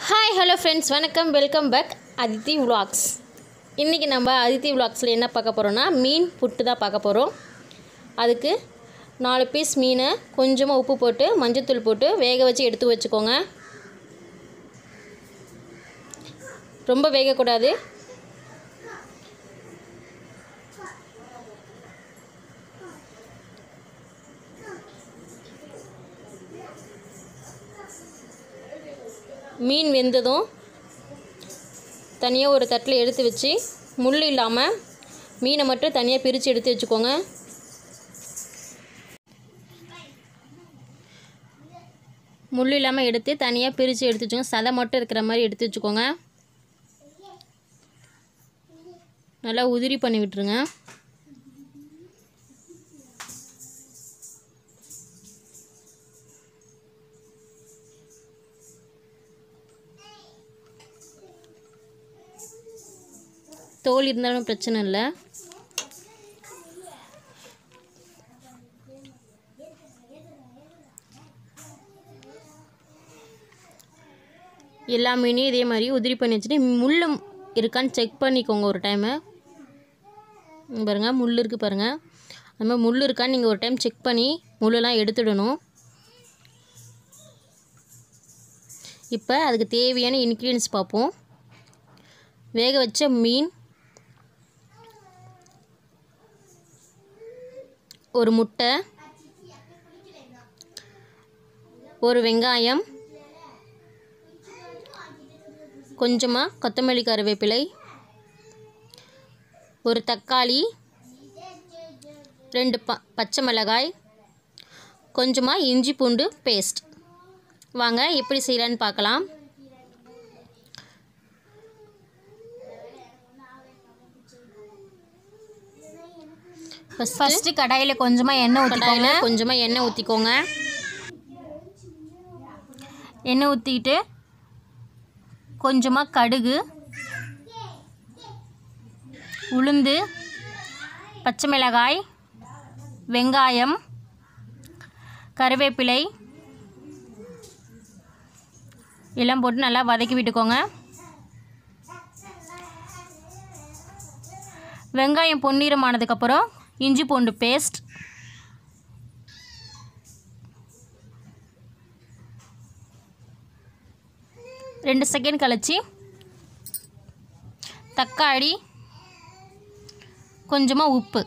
hi hello friends வணக்கம் welcome back Adithi vlogs இன்றைக்கி நம்ம அதித்தி vlogsல என்ன பார்க்க போகிறோன்னா மீன் புட்டு தான் பார்க்க போகிறோம் அதுக்கு நாலு பீஸ் மீனை கொஞ்சமாக உப்பு போட்டு மஞ்சத்தூள் போட்டு வேக வச்சு எடுத்து வச்சுக்கோங்க ரொம்ப வேகக்கூடாது மீன் வெந்ததும் தனியாக ஒரு தட்டில் எடுத்து வச்சு முள் இல்லாமல் மீனை மட்டும் தனியாக பிரித்து எடுத்து வச்சுக்கோங்க முள் இல்லாமல் எடுத்து தனியாக பிரித்து எடுத்து வச்சுக்கோங்க சதை மட்டும் இருக்கிற மாதிரி எடுத்து வச்சுக்கோங்க நல்லா உதிரி பண்ணி விட்டுருங்க தோல் இருந்தாலும் பிரச்சனை இல்லை எல்லா மீனையும் இதே மாதிரி உதிரி பண்ணி வச்சுட்டு முள் இருக்கான்னு செக் பண்ணிக்கோங்க ஒரு டைமு இங்க பாருங்க முள் இருக்குது பாருங்கள் அந்த மாதிரி முள் இருக்கான்னு நீங்கள் ஒரு டைம் செக் பண்ணி முள்ளெல்லாம் எடுத்துடணும் இப்போ அதுக்கு தேவையான இன்க்ரீடியன்ஸ் பார்ப்போம் வேக வச்ச மீன் ஒரு முட்டை ஒரு வெங்காயம் கொஞ்சமாக கொத்தமல்லி கருவேப்பிலை ஒரு தக்காளி ரெண்டு ப பச்சை மிளகாய் கொஞ்சமாக இஞ்சி பூண்டு பேஸ்ட் வாங்க எப்படி செய்யலான்னு பார்க்கலாம் ஃபஸ்ட்டு ஃபஸ்ட்டு கடாயில் கொஞ்சமாக எண்ணெய் ஊற்றிக்கோங்க கடாயில் கொஞ்சமாக எண்ணெய் ஊற்றிக்கோங்க எண்ணெய் ஊற்றிக்கிட்டு கொஞ்சமாக கடுகு உளுந்து பச்சை மிளகாய் வெங்காயம் கருவேப்பிலை எல்லாம் போட்டு நல்லா வதக்கி விட்டுக்கோங்க வெங்காயம் பொன்னிறமானதுக்கப்புறம் இஞ்சி பூண்டு பேஸ்ட் ரெண்டு செகண்ட் கழிச்சு தக்காளி கொஞ்சமாக உப்பு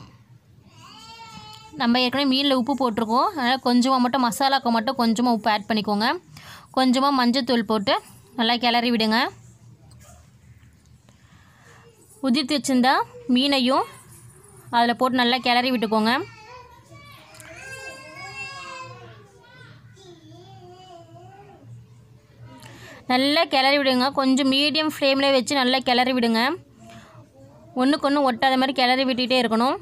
நம்ம ஏற்கனவே மீனில் உப்பு போட்டிருக்கோம் அதனால் கொஞ்சமாக மட்டும் மசாலாக்கு மட்டும் கொஞ்சமாக உப்பு ஆட் பண்ணிக்கோங்க கொஞ்சமாக மஞ்சத்தூள் போட்டு நல்லா கிளறி விடுங்க உதிர்த்து வச்சிருந்தா மீனையும் அதில் போட்டு நல்லா கிளறி விட்டுக்கோங்க நல்லா கிளறி விடுங்க கொஞ்சம் மீடியம் ஃப்ளேமில் வச்சு நல்லா கிளறி விடுங்க ஒன்றுக்கு ஒன்று ஒட்டாத மாதிரி கிளறி விட்டுகிட்டே இருக்கணும்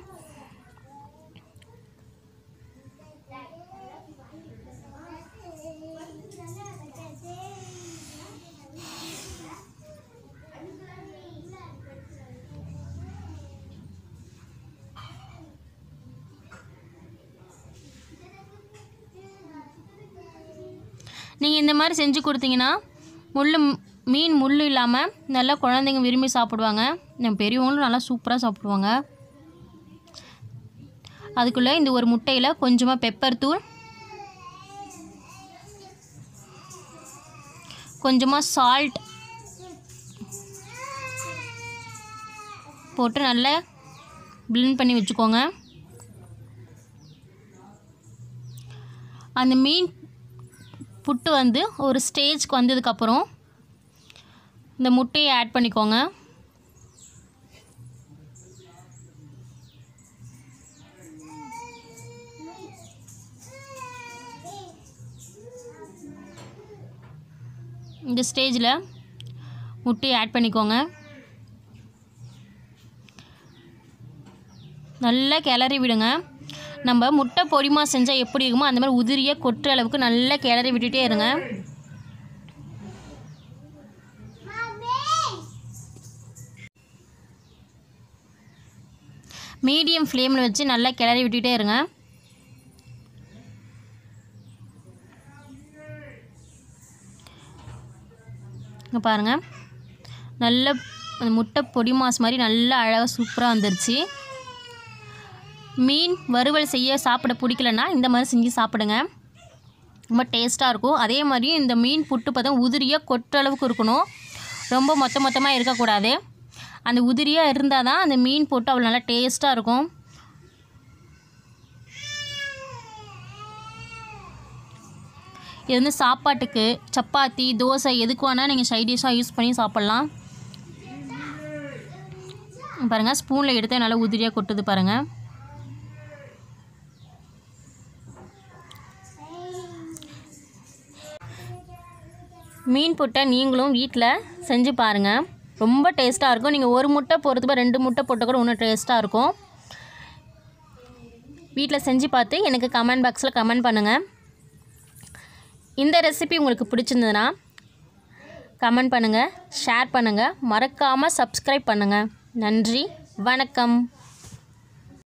நீங்கள் இந்த மாதிரி செஞ்சு கொடுத்தீங்கன்னா முள் மீன் முள் இல்லாமல் நல்லா குழந்தைங்க விரும்பி சாப்பிடுவாங்க நம்ம பெரியவங்களும் நல்லா சூப்பராக சாப்பிடுவாங்க அதுக்குள்ளே இந்த ஒரு முட்டையில் கொஞ்சமாக பெப்பர் தூள் கொஞ்சமாக சால்ட் போட்டு நல்லா பிளெண்ட் பண்ணி வச்சுக்கோங்க அந்த மீன் புட்டு வந்து ஒரு ஸ்டேஜ்க்கு வந்ததுக்கப்புறம் இந்த முட்டையை ஆட் பண்ணிக்கோங்க இந்த ஸ்டேஜில் முட்டையை ஆட் பண்ணிக்கோங்க நல்லா கிளறி விடுங்க நம்ம முட்டை பொடிமா செஞ்சால் எப்படி இருக்குமோ அந்த மாதிரி உதிரியாக கொட்டுற அளவுக்கு நல்லா கிளறி விட்டுட்டே இருங்க மீடியம் ஃப்ளேமில் வச்சு நல்லா கிளறி விட்டுட்டே இருங்க இங்கே பாருங்கள் நல்ல அந்த முட்டை பொடி மாஸ் மாதிரி நல்லா அழகாக சூப்பராக வந்துருச்சு மீன் வறுவல் செய்ய சாப்பிட பிடிக்கலன்னா இந்த மாதிரி செஞ்சு சாப்பிடுங்க ரொம்ப டேஸ்ட்டாக இருக்கும் அதே மாதிரி இந்த மீன் புட்டு பார்த்தா உதிரியாக கொட்டுற அளவுக்கு இருக்கணும் ரொம்ப மொத்த மொத்தமாக இருக்கக்கூடாது அந்த உதிரியாக இருந்தால் தான் அந்த மீன் போட்டு அவ்வளோ நல்லா டேஸ்ட்டாக இருக்கும் இது வந்து சாப்பாட்டுக்கு சப்பாத்தி தோசை எதுக்கு வேணால் நீங்கள் சைடிஷாக யூஸ் பண்ணி சாப்பிட்லாம் பாருங்கள் ஸ்பூனில் எடுத்து நல்லா உதிரியாக கொட்டுது பாருங்கள் மீன் புட்டை நீங்களும் வீட்டில் செஞ்சு பாருங்கள் ரொம்ப டேஸ்ட்டாக இருக்கும் நீங்கள் ஒரு முட்டை போகிறதுக்கு ரெண்டு முட்டை போட்டால் கூட இன்னும் டேஸ்ட்டாக இருக்கும் வீட்டில் செஞ்சு பார்த்து எனக்கு கமெண்ட் பாக்ஸில் கமெண்ட் பண்ணுங்கள் இந்த ரெசிபி உங்களுக்கு பிடிச்சிருந்ததுன்னா கமெண்ட் பண்ணுங்கள் ஷேர் பண்ணுங்கள் மறக்காமல் சப்ஸ்கிரைப் பண்ணுங்கள் நன்றி வணக்கம்